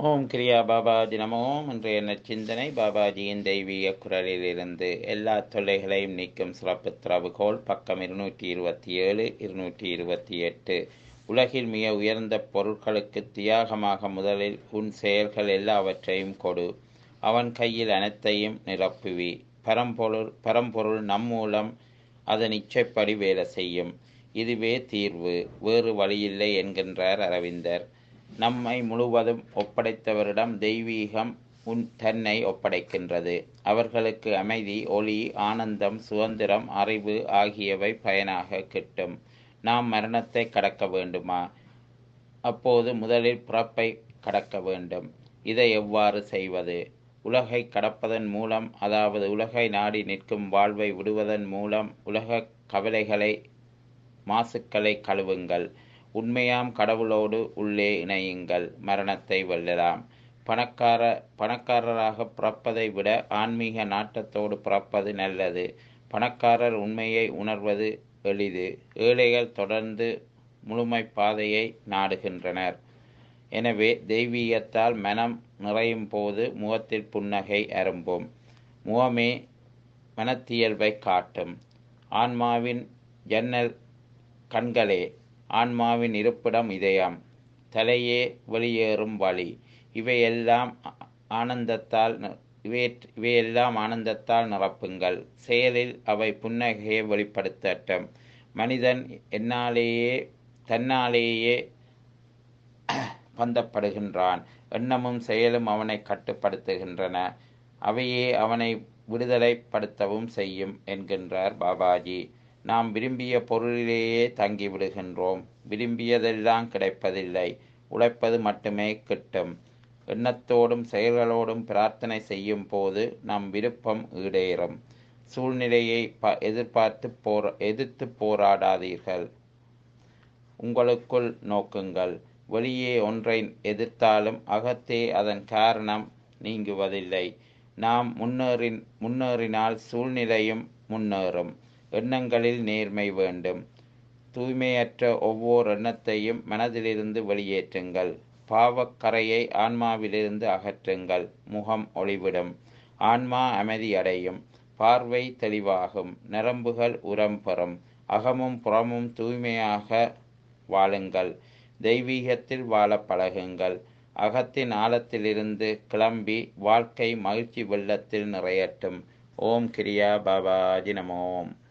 ஓம் கிரியா பாபாஜி நமோ இன்றைய நற்சிந்தனை பாபாஜியின் தெய்வீக குரலிலிருந்து எல்லா தொல்லைகளையும் நீக்கும் சிறப்பு திறவுகோல் பக்கம் இருநூற்றி இருபத்தி ஏழு இருநூற்றி இருபத்தி எட்டு உலகில் மிக உயர்ந்த பொருட்களுக்கு தியாகமாக முதலில் உன் செயல்கள் எல்லாவற்றையும் கொடு அவன் கையில் அனைத்தையும் நிரப்புவி பரம்பொருள் பரம்பொருள் நம் மூலம் அதன் இச்சைப்படி வேலை செய்யும் இதுவே தீர்வு வேறு வழியில்லை என்கின்றார் அரவிந்தர் நம்மை முழுவதும் ஒப்படைத்தவரிடம் தெய்வீகம் உன் தன்னை ஒப்படைக்கின்றது அவர்களுக்கு அமைதி ஒளி ஆனந்தம் சுதந்திரம் அறிவு ஆகியவை பயனாக கிட்டும் நாம் மரணத்தை கடக்க வேண்டுமா அப்போது முதலில் பிறப்பை கடக்க வேண்டும் இதை எவ்வாறு செய்வது உலகை கடப்பதன் மூலம் அதாவது உலகை நாடி நிற்கும் வாழ்வை விடுவதன் மூலம் உலக கவலைகளை மாசுக்களை கழுவுங்கள் உண்மையாம் கடவுளோடு உள்ளே இணையுங்கள் மரணத்தை வெல்லலாம் பணக்கார பணக்காரராக பிறப்பதை விட ஆன்மீக நாட்டத்தோடு பிறப்பது நல்லது பணக்காரர் உண்மையை உணர்வது எளிது ஏழைகள் தொடர்ந்து முழுமை பாதையை நாடுகின்றனர் எனவே தெய்வீகத்தால் மனம் நிறையும் போது முகத்தில் புன்னகை அரும்பும் முகமே மனத்தியல்பை காட்டும் ஆன்மாவின் ஜன்னல் கண்களே ஆன்மாவின் இருப்பிடம் இதயம் தலையே வெளியேறும் வழி இவையெல்லாம் ஆனந்தத்தால் இவை இவையெல்லாம் ஆனந்தத்தால் நிரப்புங்கள் செயலில் அவை புன்னகையை வெளிப்படுத்தட்டும் மனிதன் என்னாலேயே தன்னாலேயே பந்தப்படுகின்றான் எண்ணமும் செயலும் அவனை கட்டுப்படுத்துகின்றன அவையே அவனை விடுதலைப்படுத்தவும் செய்யும் என்கின்றார் பாபாஜி நாம் விரும்பிய பொருளிலேயே தங்கிவிடுகின்றோம் விரும்பியதெல்லாம் கிடைப்பதில்லை உழைப்பது மட்டுமே கிட்டும் எண்ணத்தோடும் செயல்களோடும் பிரார்த்தனை செய்யும் போது நம் விருப்பம் ஈடேறும் சூழ்நிலையை ப எதிர்பார்த்து போர் எதிர்த்து போராடாதீர்கள் உங்களுக்குள் நோக்குங்கள் வெளியே ஒன்றை எதிர்த்தாலும் அகத்தே அதன் காரணம் நீங்குவதில்லை நாம் முன்னேறின் முன்னேறினால் சூழ்நிலையும் முன்னேறும் எண்ணங்களில் நேர்மை வேண்டும் தூய்மையற்ற ஒவ்வொரு எண்ணத்தையும் மனதிலிருந்து வெளியேற்றுங்கள் பாவக்கரையை ஆன்மாவிலிருந்து அகற்றுங்கள் முகம் ஒளிவிடும் ஆன்மா அமைதி அடையும் பார்வை தெளிவாகும் நரம்புகள் உரம் பெறும் அகமும் புறமும் தூய்மையாக வாழுங்கள் தெய்வீகத்தில் வாழ பழகுங்கள் அகத்தின் ஆழத்திலிருந்து கிளம்பி வாழ்க்கை மகிழ்ச்சி வெள்ளத்தில் நிறையட்டும் ஓம் கிரியா பாபாஜி நமோம்